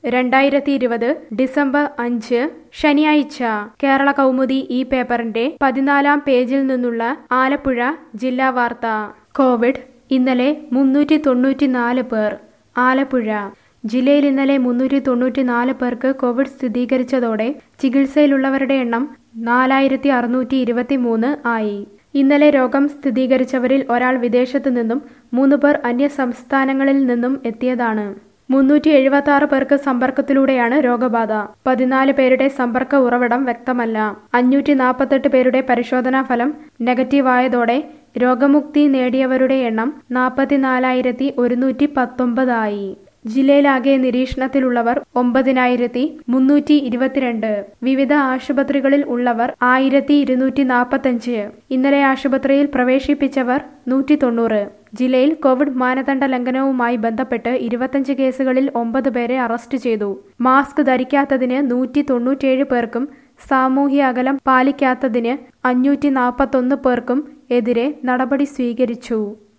രണ്ടായിരത്തി ഇരുപത് ഡിസംബർ അഞ്ച് ശനിയാഴ്ച കേരള കൗമുദി ഈ പേപ്പറിന്റെ പതിനാലാം പേജിൽ നിന്നുള്ള ആലപ്പുഴ ജില്ലാ വാർത്ത കോവിഡ് ഇന്നലെ മുന്നൂറ്റി തൊണ്ണൂറ്റിനാല് പേർ ആലപ്പുഴ ജില്ലയിൽ ഇന്നലെ മുന്നൂറ്റി തൊണ്ണൂറ്റിനാല് പേർക്ക് കോവിഡ് സ്ഥിരീകരിച്ചതോടെ ചികിത്സയിലുള്ളവരുടെ എണ്ണം നാലായിരത്തി അറുന്നൂറ്റി ഇരുപത്തി മൂന്ന് ആയി ഇന്നലെ രോഗം സ്ഥിരീകരിച്ചവരിൽ ഒരാൾ വിദേശത്തു നിന്നും മൂന്ന് പേർ അന്യ സംസ്ഥാനങ്ങളിൽ നിന്നും എത്തിയതാണ് മുന്നൂറ്റി എഴുപത്തി ആറ് പേർക്ക് സമ്പർക്കത്തിലൂടെയാണ് രോഗബാധ പതിനാല് പേരുടെ സമ്പർക്ക ഉറവിടം വ്യക്തമല്ല അഞ്ഞൂറ്റി നാൽപ്പത്തെട്ട് പേരുടെ പരിശോധനാ ഫലം നെഗറ്റീവായതോടെ രോഗമുക്തി നേടിയവരുടെ എണ്ണം നാൽപ്പത്തിനാലായിരത്തി ഒരുന്നൂറ്റി പത്തൊമ്പതായി ജില്ലയിലാകെ നിരീക്ഷണത്തിലുള്ളവർ ഒമ്പതിനായിരത്തി മുന്നൂറ്റി ഇരുപത്തിരണ്ട് വിവിധ ആശുപത്രികളിൽ ഉള്ളവർ ആയിരത്തി ഇരുന്നൂറ്റി നാൽപ്പത്തഞ്ച് ഇന്നലെ ആശുപത്രിയിൽ പ്രവേശിപ്പിച്ചവർ നൂറ്റി തൊണ്ണൂറ് ജില്ലയിൽ കോവിഡ് മാനദണ്ഡ ലംഘനവുമായി ബന്ധപ്പെട്ട് ഇരുപത്തഞ്ച് കേസുകളിൽ ഒമ്പത് പേരെ അറസ്റ്റ് ചെയ്തു മാസ്ക് ധരിക്കാത്തതിന് നൂറ്റി തൊണ്ണൂറ്റിയേഴ് പേർക്കും സാമൂഹ്യ അകലം പാലിക്കാത്തതിന് അഞ്ഞൂറ്റി നാൽപ്പത്തൊന്ന് പേർക്കും എതിരെ നടപടി സ്വീകരിച്ചു